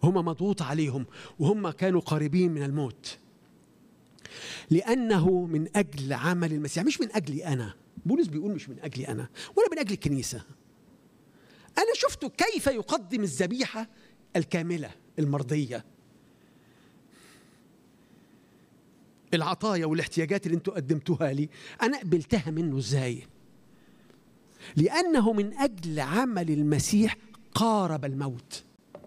هم مضغوط عليهم وهم كانوا قريبين من الموت لأنه من أجل عمل المسيح مش من أجلي أنا بولس بيقول مش من أجلي أنا ولا من أجل الكنيسة أنا شفت كيف يقدم الذبيحة الكاملة المرضية العطايا والاحتياجات اللي انتوا قدمتوها لي أنا قبلتها منه إزاي لأنه من أجل عمل المسيح قارب الموت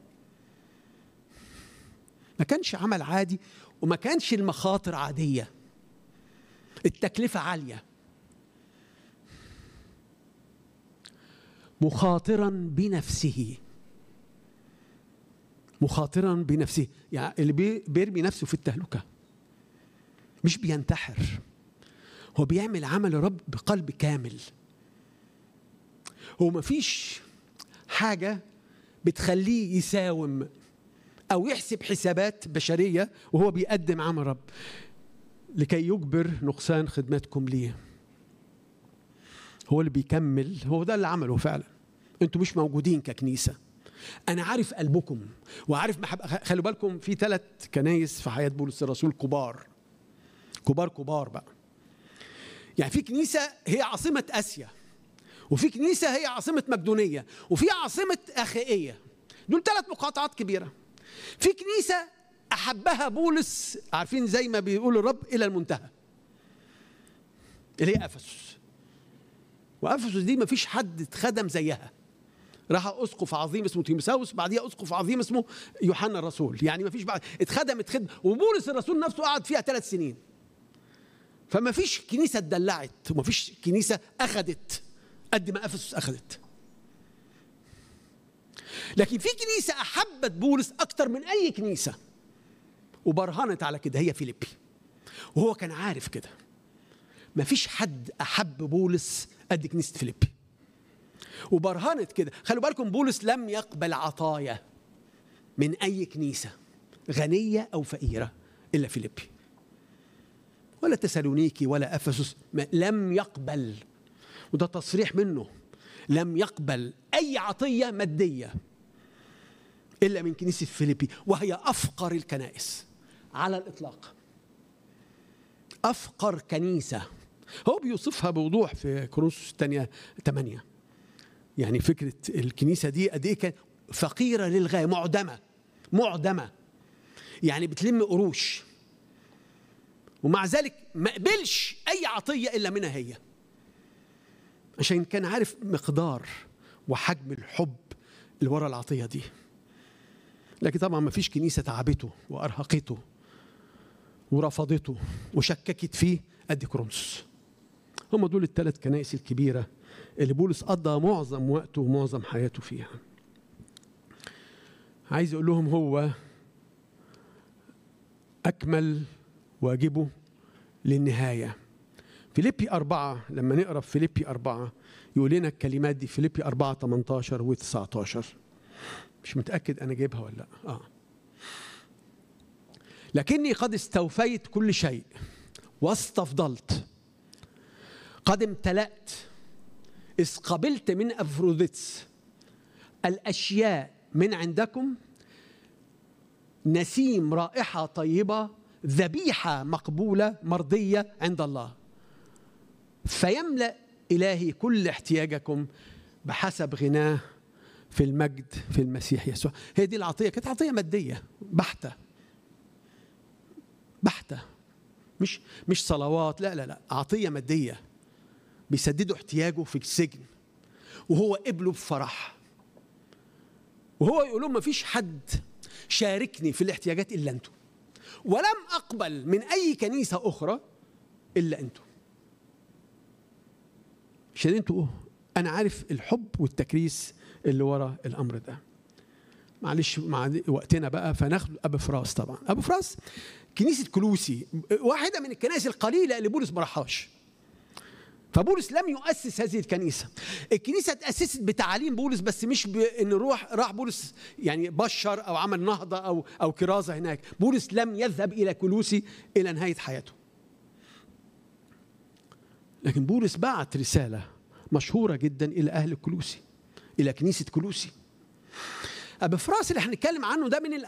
ما كانش عمل عادي وما كانش المخاطر عادية التكلفة عالية مخاطرا بنفسه مخاطرا بنفسه يعني اللي بيرمي نفسه في التهلكة مش بينتحر هو بيعمل عمل رب بقلب كامل هو مفيش حاجة بتخليه يساوم أو يحسب حسابات بشرية وهو بيقدم عمل رب لكي يجبر نقصان خدمتكم ليه هو اللي بيكمل هو ده اللي عمله فعلا انتوا مش موجودين ككنيسة أنا عارف قلبكم وعارف محب خلوا بالكم في ثلاث كنايس في حياة بولس الرسول كبار كبار كبار بقى يعني في كنيسة هي عاصمة آسيا وفي كنيسة هي عاصمة مقدونية وفي عاصمة أخائية دول ثلاث مقاطعات كبيرة في كنيسة أحبها بولس عارفين زي ما بيقول الرب إلى المنتهى اللي هي أفسس وأفسس دي ما فيش حد اتخدم زيها راح اسقف عظيم اسمه تيمساوس بعديها اسقف عظيم اسمه يوحنا الرسول يعني ما فيش بعد اتخدمت خدمه وبولس الرسول نفسه قعد فيها ثلاث سنين فما فيش كنيسه اتدلعت وما فيش كنيسه اخذت قد ما افسس اخذت لكن في كنيسه احبت بولس اكتر من اي كنيسه وبرهنت على كده هي فيليبي وهو كان عارف كده ما فيش حد احب بولس قد كنيسه فيليبي وبرهنت كده خلوا بالكم بولس لم يقبل عطايا من اي كنيسه غنيه او فقيره الا فيليبي ولا تسالونيكي ولا افسس لم يقبل وده تصريح منه لم يقبل اي عطيه ماديه الا من كنيسه فيليبي وهي افقر الكنائس على الاطلاق افقر كنيسه هو بيوصفها بوضوح في كورنثوس الثانيه 8 يعني فكره الكنيسه دي قد ايه كانت فقيره للغايه معدمه معدمه يعني بتلم قروش ومع ذلك ما قبلش اي عطيه الا منها هي عشان كان عارف مقدار وحجم الحب اللي ورا العطيه دي لكن طبعا ما فيش كنيسه تعبته وارهقته ورفضته وشككت فيه قد كورنثوس هم دول الثلاث كنائس الكبيره اللي بولس قضى معظم وقته ومعظم حياته فيها عايز اقول لهم هو اكمل واجبه للنهايه فيليبي أربعة لما نقرا في فيليبي أربعة يقول لنا الكلمات دي فيليبي أربعة 18 و 19 مش متأكد أنا جايبها ولا لا آه لكني قد استوفيت كل شيء واستفضلت قد امتلأت إذ قبلت من أفروديتس الأشياء من عندكم نسيم رائحة طيبة ذبيحة مقبولة مرضية عند الله فيملأ إلهي كل احتياجكم بحسب غناه في المجد في المسيح يسوع هي دي العطية كانت عطية مادية بحتة بحتة مش مش صلوات لا لا لا عطية مادية بيسددوا احتياجه في السجن وهو قبله بفرح وهو يقول لهم مفيش حد شاركني في الاحتياجات الا انتم ولم اقبل من اي كنيسه اخرى الا انتم عشان انتوا انا عارف الحب والتكريس اللي ورا الامر ده معلش مع وقتنا بقى فناخد ابو فراس طبعا ابو فراس كنيسه كلوسي واحده من الكنائس القليله اللي بولس ما راحهاش فبولس لم يؤسس هذه الكنيسه الكنيسه تاسست بتعاليم بولس بس مش بان روح راح بولس يعني بشر او عمل نهضه او او كرازه هناك بولس لم يذهب الى كلوسي الى نهايه حياته لكن بولس بعت رساله مشهوره جدا الى اهل كلوسي الى كنيسه كلوسي ابو فراس اللي هنتكلم عنه ده من